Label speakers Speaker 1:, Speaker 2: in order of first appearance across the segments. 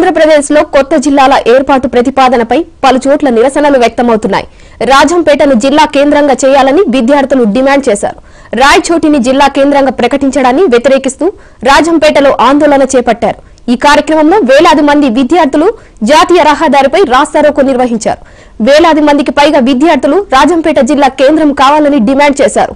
Speaker 1: ఆంధ్రప్రదేశ్ లో కొత్త జిల్లాల ఏర్పాటు ప్రతిపాదనపై పలు చోట్ల నిరసనలు వ్యక్తమవుతున్నాయి రాజంపేటను జిల్లా కేంద్రంగా చేయాలని విద్యార్థులు డిమాండ్ చేశారు రాయచోటిని జిల్లా కేంద్రంగా ప్రకటించడాన్ని వ్యతిరేకిస్తూ రాజంపేటలో ఆందోళన చేపట్టారు ఈ కార్యక్రమంలో వేలాది మంది విద్యార్థులు జాతీయ రహదారిపై రాస్తారోకో నిర్వహించారు వేలాది మందికి పైగా విద్యార్థులు రాజంపేట జిల్లా కేంద్రం కావాలని డిమాండ్ చేశారు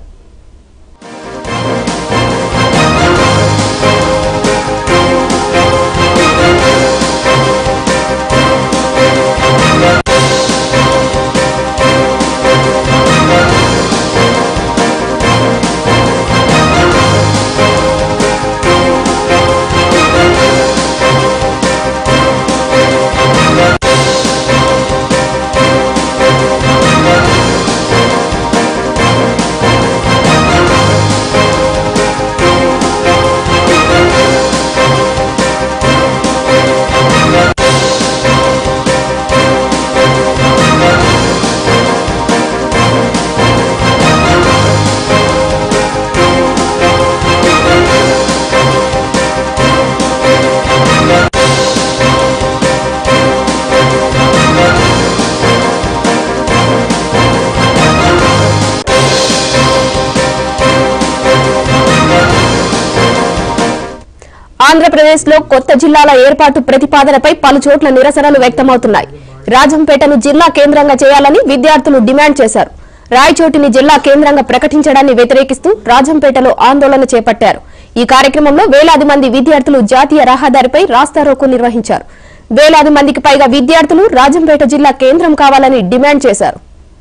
Speaker 1: ఆంధ్రప్రదేశ్ లో కొత్త జిల్లాల ఏర్పాటు ప్రతిపాదనపై పలు చోట్ల నిరసనలు వ్యక్తమవుతున్నాయి రాజంపేటను జిల్లా కేంద్రంగా చేయాలని విద్యార్థులు డిమాండ్ చేశారు రాయచోటిని జిల్లా కేంద్రంగా ప్రకటించడాన్ని వ్యతిరేకిస్తూ రాజంపేటలో ఆందోళన చేపట్టారు ఈ కార్యక్రమంలో వేలాది మంది విద్యార్థులు జాతీయ రహదారిపై రాస్తారోకో నిర్వహించారు వేలాది మందికి పైగా విద్యార్థులు రాజంపేట జిల్లా కేంద్రం కావాలని డిమాండ్ చేశారు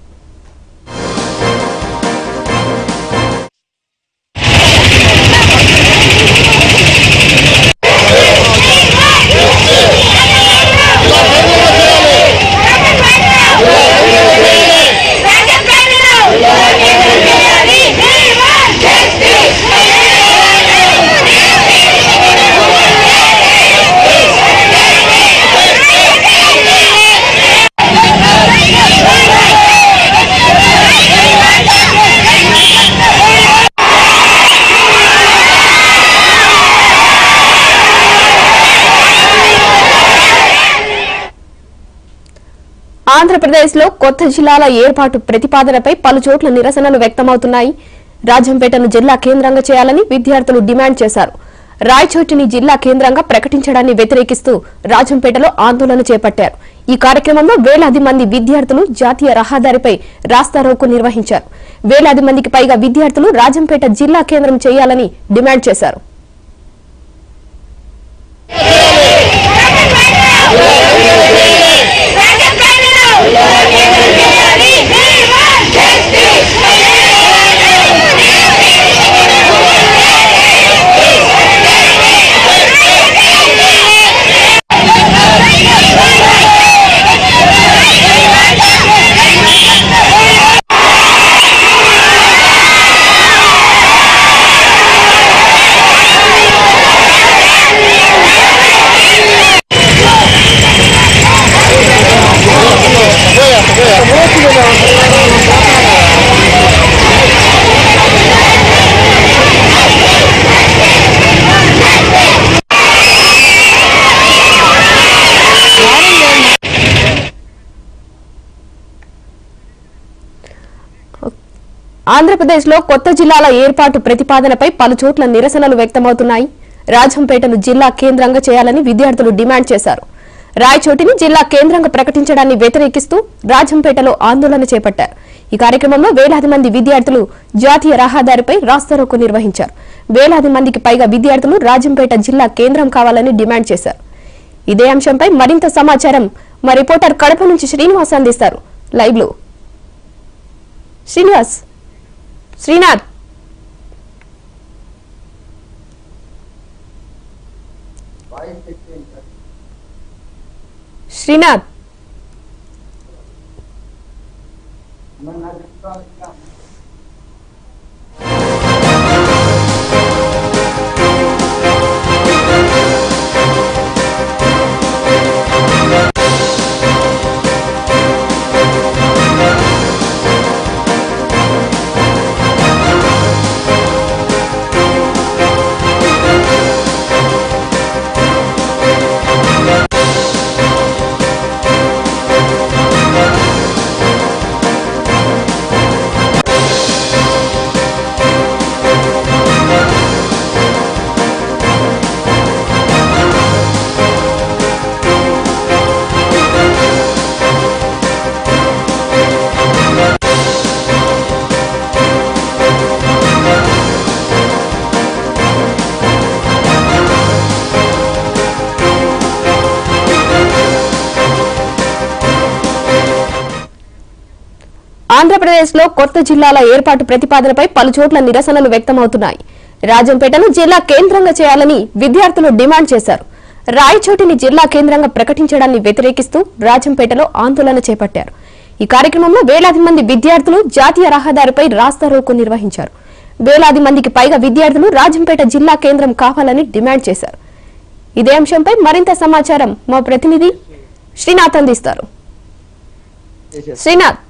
Speaker 1: ఆంధ్రప్రదేశ్ లో కొత్త జిల్లాల ఏర్పాటు ప్రతిపాదనపై పలు చోట్ల నిరసనలు వ్యక్తమవుతున్నాయి రాజంపేటను జిల్లా కేంద్రంగా చేయాలని విద్యార్థులు డిమాండ్ చేశారు రాయచోటిని జిల్లా కేంద్రంగా ప్రకటించడాన్ని వ్యతిరేకిస్తూ రాజంపేటలో ఆందోళన చేపట్టారు ఈ కార్యక్రమంలో వేలాది మంది విద్యార్థులు జాతీయ రహదారిపై రాస్తారోకో నిర్వహించారు వేలాది మందికి పైగా విద్యార్థులు రాజంపేట జిల్లా కేంద్రం చేయాలని డిమాండ్ చేశారు ఆంధ్రప్రదేశ్ లో కొత్త జిల్లాల ఏర్పాటు ప్రతిపాదనపై పలు చోట్ల నిరసనలు వ్యక్తమవుతున్నాయి రాజంపేటను జిల్లా కేంద్రంగా చేయాలని విద్యార్థులు డిమాండ్ చేశారు రాయచోటిని జిల్లా కేంద్రంగా ప్రకటించడాన్ని వ్యతిరేకిస్తూ రాజంపేటలో ఆందోళన చేపట్టారు ఈ కార్యక్రమంలో వేలాది మంది విద్యార్థులు జాతీయ రహదారిపై రాస్తారోకో నిర్వహించారు వేలాది మందికి పైగా విద్యార్థులు రాజంపేట జిల్లా కేంద్రం కావాలని డిమాండ్ చేశారు ఇదే అంశంపై మరింత సమాచారం మా రిపోర్టర్ కడప నుంచి శ్రీనివాస్ అందిస్తారు లైవ్ లో శ్రీనివాస్ శ్రీనాథ్ శ్రీనాథ్ ఆంధ్రప్రదేశ్ లో కొత్త జిల్లాల ఏర్పాటు ప్రతిపాదనపై పలుచోట్ల నిరసనలు వ్యక్తమవుతున్నాయి రాజంపేటను జిల్లా కేంద్రంగా చేయాలని విద్యార్థులు డిమాండ్ చేశారు రాయచోటిని జిల్లా కేంద్రంగా ప్రకటించడాన్ని వ్యతిరేకిస్తూ రాజంపేటలో ఆందోళన చేపట్టారు ఈ కార్యక్రమంలో వేలాది మంది విద్యార్థులు జాతీయ రహదారిపై రాస్తారోకో నిర్వహించారు వేలాది మందికి పైగా విద్యార్థులు రాజంపేట జిల్లా కేంద్రం కావాలని డిమాండ్ చేశారు ఇదే అంశంపై మరింత సమాచారం మా ప్రతినిధి శ్రీనాథ్ అందిస్తారు శ్రీనాథ్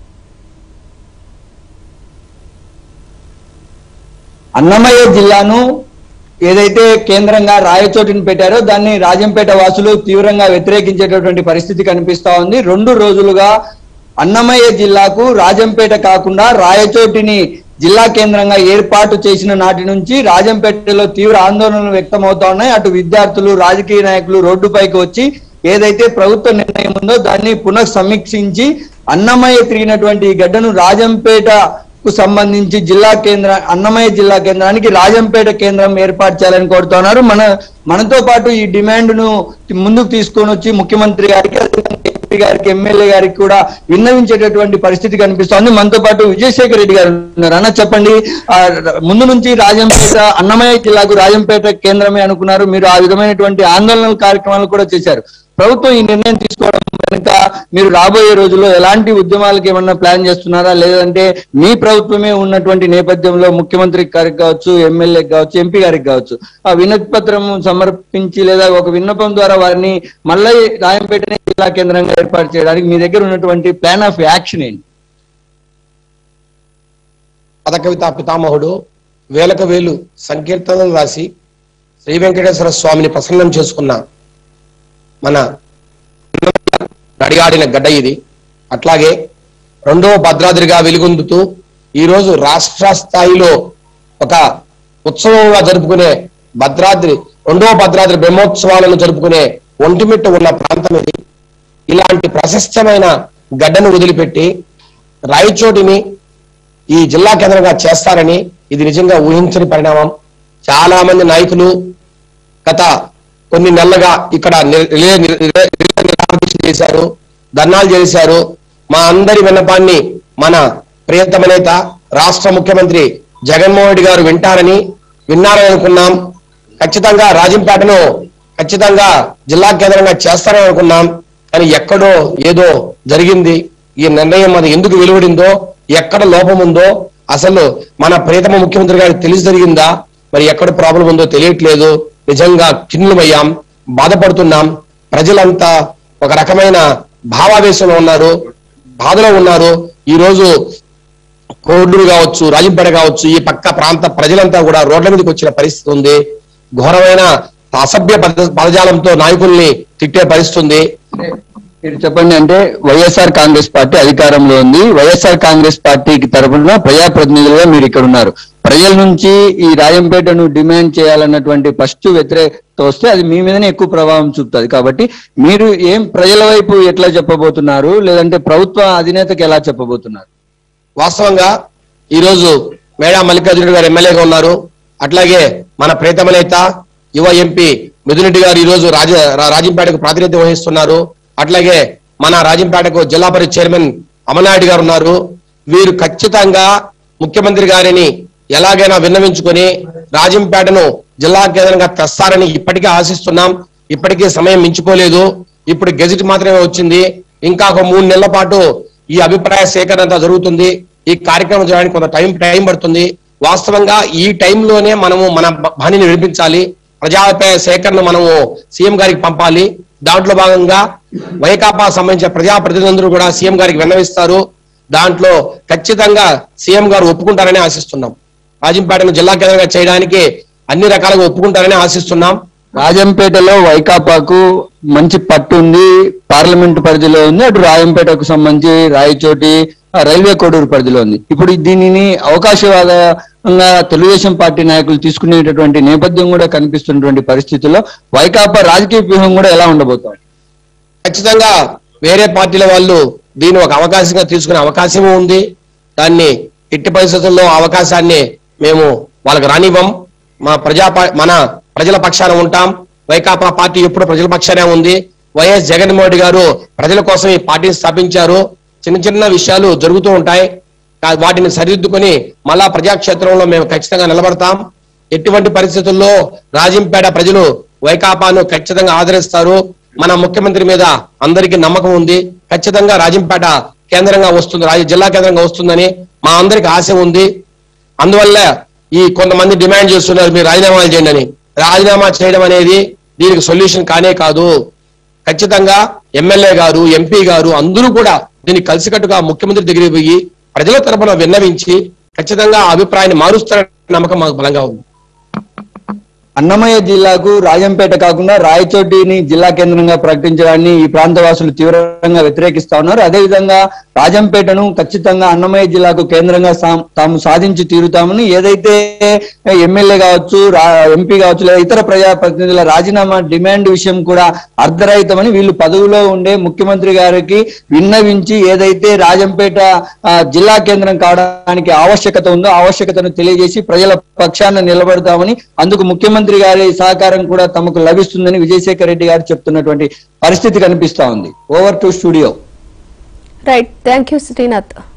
Speaker 2: అన్నమయ్య జిల్లాను ఏదైతే కేంద్రంగా రాయచోటిని పెట్టారో దాన్ని రాజంపేట వాసులు తీవ్రంగా వ్యతిరేకించేటటువంటి పరిస్థితి కనిపిస్తా ఉంది రెండు రోజులుగా అన్నమయ్య జిల్లాకు రాజంపేట కాకుండా రాయచోటిని జిల్లా కేంద్రంగా ఏర్పాటు చేసిన నాటి నుంచి రాజంపేటలో తీవ్ర ఆందోళనలు వ్యక్తమవుతా ఉన్నాయి అటు విద్యార్థులు రాజకీయ నాయకులు రోడ్డుపైకి వచ్చి ఏదైతే ప్రభుత్వ నిర్ణయం ఉందో దాన్ని పునః సమీక్షించి అన్నమయ్య తిరిగినటువంటి ఈ గడ్డను రాజంపేట కు సంబంధించి జిల్లా కేంద్ర అన్నమయ్య జిల్లా కేంద్రానికి రాజంపేట కేంద్రం ఏర్పాటు చేయాలని కోరుతున్నారు మన మనతో పాటు ఈ డిమాండ్ ను ముందుకు తీసుకొని వచ్చి ముఖ్యమంత్రి గారికి అదేవిధంగా ఎంపీ గారికి ఎమ్మెల్యే గారికి కూడా విన్నవించేటటువంటి పరిస్థితి కనిపిస్తోంది మనతో పాటు విజయశేఖర్ రెడ్డి గారు ఉన్నారు అన్న చెప్పండి ఆ, ముందు నుంచి రాజంపేట అన్నమయ్య జిల్లాకు రాజంపేట కేంద్రమే అనుకున్నారు మీరు ఆ విధమైనటువంటి ఆందోళన కార్యక్రమాలు కూడా చేశారు ప్రభుత్వం ఈ నిర్ణయం తీసుకోవడం కనుక మీరు రాబోయే రోజుల్లో ఎలాంటి ఉద్యమాలకు ఏమన్నా ప్లాన్ చేస్తున్నారా లేదంటే మీ ప్రభుత్వమే ఉన్నటువంటి నేపథ్యంలో ముఖ్యమంత్రి గారికి కావచ్చు ఎమ్మెల్యే కావచ్చు ఎంపీ గారికి కావచ్చు ఆ వినతి పత్రం సమర్పించి లేదా ఒక విన్నపం ద్వారా వారిని మళ్ళీ రాయంపేటనే జిల్లా కేంద్రంగా ఏర్పాటు చేయడానికి మీ దగ్గర ఉన్నటువంటి ప్లాన్ ఆఫ్ యాక్షన్ ఏంటి
Speaker 3: పదకవిత పితామహుడు వేలకు వేలు సంకీర్తనలు రాసి శ్రీ వెంకటేశ్వర స్వామిని ప్రసన్నం చేసుకున్న మన నడియాడిన గడ్డ ఇది అట్లాగే రెండవ భద్రాద్రిగా వెలుగొందుతూ ఈ రోజు రాష్ట్ర స్థాయిలో ఒక ఉత్సవంగా జరుపుకునే భద్రాద్రి రెండవ భద్రాద్రి బ్రహ్మోత్సవాలను జరుపుకునే ఒంటిమిట్ట ఉన్న ప్రాంతం ఇది ఇలాంటి ప్రశస్తమైన గడ్డను వదిలిపెట్టి రాయచోటిని ఈ జిల్లా కేంద్రంగా చేస్తారని ఇది నిజంగా ఊహించని పరిణామం చాలా మంది నాయకులు గత కొన్ని నెలలుగా ఇక్కడ నిర- నిర- నిర- నిర- నిర- నిరాదీక్ష చేశారు ధర్నాలు చేశారు మా అందరి విన్నపాన్ని మన ప్రియతమ నేత రాష్ట్ర ముఖ్యమంత్రి జగన్మోహన్ రెడ్డి గారు వింటారని విన్నారని అనుకున్నాం ఖచ్చితంగా రాజంపేటను ఖచ్చితంగా జిల్లా కేంద్రంగా చేస్తారని అనుకున్నాం కానీ ఎక్కడో ఏదో జరిగింది ఈ నిర్ణయం అది ఎందుకు వెలువడిందో ఎక్కడ లోపం ఉందో అసలు మన ప్రియతమ ముఖ్యమంత్రి గారికి తెలిసి జరిగిందా మరి ఎక్కడ ప్రాబ్లం ఉందో తెలియట్లేదు నిజంగా చిన్నులమయ్యాం బాధపడుతున్నాం ప్రజలంతా ఒక రకమైన భావావేశంలో ఉన్నారు బాధలో ఉన్నారు ఈ రోజు కోడూరు కావచ్చు రాజంపేట కావచ్చు ఈ పక్క ప్రాంత ప్రజలంతా కూడా రోడ్ల మీదకి వచ్చిన పరిస్థితి ఉంది ఘోరమైన అసభ్య పద పదజాలంతో నాయకుల్ని తిట్టే పరిస్థితి ఉంది
Speaker 2: మీరు చెప్పండి అంటే వైఎస్ఆర్ కాంగ్రెస్ పార్టీ అధికారంలో ఉంది వైఎస్ఆర్ కాంగ్రెస్ పార్టీకి తరపున ప్రజాప్రతినిధులుగా మీరు ఇక్కడ ఉన్నారు ప్రజల నుంచి ఈ రాజంపేటను డిమాండ్ చేయాలన్నటువంటి ఫస్ట్ వ్యతిరేకత వస్తే అది మీ మీదనే ఎక్కువ ప్రభావం చూపుతుంది కాబట్టి మీరు ఏం ప్రజల వైపు ఎట్లా చెప్పబోతున్నారు లేదంటే ప్రభుత్వ అధినేతకి ఎలా చెప్పబోతున్నారు
Speaker 3: వాస్తవంగా ఈ రోజు మేడా మల్లికార్జున గారు ఎమ్మెల్యేగా ఉన్నారు అట్లాగే మన ప్రీతమ నేత యువ ఎంపీ మిథునరెడ్డి గారు ఈ రోజు రాజ రా- రాజంపేటకు ప్రాతినిధ్యం వహిస్తున్నారు అట్లాగే మన రాజంపేటకు జిల్లా పరిషత్ చైర్మన్ అమర్నాయుడు గారు ఉన్నారు వీరు ఖచ్చితంగా ముఖ్యమంత్రి గారిని ఎలాగైనా విన్నవించుకొని రాజంపేటను జిల్లా కేంద్రంగా తెస్తారని ఇప్పటికే ఆశిస్తున్నాం ఇప్పటికే సమయం మించిపోలేదు ఇప్పుడు గెజిట్ మాత్రమే వచ్చింది ఇంకా ఒక మూడు నెలల పాటు ఈ అభిప్రాయ సేకరణ అంతా జరుగుతుంది ఈ కార్యక్రమం చేయడానికి కొంత టైం టైం పడుతుంది వాస్తవంగా ఈ టైంలోనే మనము మన బాణిని వినిపించాలి ప్రజాభిప్రాయ సేకరణ మనము సీఎం గారికి పంపాలి దాంట్లో భాగంగా వైకాపా సంబంధించిన ప్రజాప్రతినిధులు కూడా సీఎం గారికి విన్నవిస్తారు దాంట్లో ఖచ్చితంగా సీఎం గారు ఒప్పుకుంటారని ఆశిస్తున్నాం రాజంపేటను జిల్లా కేంద్రంగా చేయడానికి అన్ని రకాలుగా ఒప్పుకుంటారని ఆశిస్తున్నాం
Speaker 2: రాజంపేటలో వైకాపాకు మంచి పట్టు ఉంది పార్లమెంట్ పరిధిలో ఉంది అటు రాజంపేటకు సంబంధించి రాయచోటి ఆ, రైల్వే కోడూరు పరిధిలో ఉంది ఇప్పుడు దీనిని అవకాశవాదంగా తెలుగుదేశం పార్టీ నాయకులు తీసుకునేటటువంటి నేపథ్యం కూడా కనిపిస్తున్నటువంటి పరిస్థితుల్లో వైకాపా రాజకీయ వ్యూహం కూడా ఎలా ఉండబోతోంది
Speaker 3: ఖచ్చితంగా వేరే పార్టీల వాళ్ళు దీన్ని ఒక అవకాశంగా తీసుకునే అవకాశం ఉంది దాన్ని ఎట్టి పరిస్థితుల్లో ఆ అవకాశాన్ని మేము వాళ్ళకి రానివ్వం మా ప్రజా పా- మన ప్రజల పక్షాన ఉంటాం వైకాపా పార్టీ ఎప్పుడు ప్రజల పక్షానే ఉంది వైఎస్ జగన్మోహన్ రెడ్డి గారు ప్రజల కోసం ఈ పార్టీని స్థాపించారు చిన్న చిన్న విషయాలు జరుగుతూ ఉంటాయి కా- వాటిని సరిదిద్దుకొని మళ్ళా ప్రజాక్షేత్రంలో మేము ఖచ్చితంగా నిలబడతాం ఎటువంటి పరిస్థితుల్లో రాజంపేట ప్రజలు వైకాపాను ఖచ్చితంగా ఆదరిస్తారు మన ముఖ్యమంత్రి మీద అందరికీ నమ్మకం ఉంది ఖచ్చితంగా రాజంపేట కేంద్రంగా వస్తుంది రాజ జిల్లా కేంద్రంగా వస్తుందని మా అందరికి ఆశ ఉంది అందువల్ల ఈ కొంతమంది డిమాండ్ చేస్తున్నారు మీరు రాజీనామాలు చేయండి అని రాజీనామా చేయడం అనేది దీనికి సొల్యూషన్ కానే కాదు ఖచ్చితంగా ఎమ్మెల్యే గారు ఎంపీ గారు అందరూ కూడా దీన్ని కలిసికట్టుగా ముఖ్యమంత్రి దగ్గరికి పోయి ప్రజల తరపున విన్నవించి ఖచ్చితంగా ఆ అభిప్రాయాన్ని మారుస్తారనే నమ్మకం మాకు బలంగా ఉంది
Speaker 2: అన్నమయ్య జిల్లాకు రాజంపేట కాకుండా రాయచోటిని జిల్లా కేంద్రంగా ప్రకటించడాన్ని ఈ ప్రాంత వాసులు తీవ్రంగా వ్యతిరేకిస్తా ఉన్నారు అదేవిధంగా రాజంపేటను ఖచ్చితంగా అన్నమయ్య జిల్లాకు కేంద్రంగా సా- తాము సాధించి తీరుతామని ఏదైతే ఎమ్మెల్యే కావచ్చు ఎంపీ కావచ్చు లేదా ఇతర ప్రజాప్రతినిధుల రాజీనామా డిమాండ్ విషయం కూడా అర్ధరహితమని వీళ్ళు పదవిలో ఉండే ముఖ్యమంత్రి గారికి విన్నవించి ఏదైతే రాజంపేట ఆ, జిల్లా కేంద్రం కావడానికి ఆవశ్యకత ఉందో ఆవశ్యకతను తెలియజేసి ప్రజల పక్షాన నిలబడతామని అందుకు ముఖ్యమంత్రి గారి సహకారం కూడా తమకు లభిస్తుందని విజయశేఖర్ రెడ్డి గారు చెప్తున్నటువంటి పరిస్థితి కనిపిస్తా ఉంది over to studio
Speaker 1: right thank you Srinath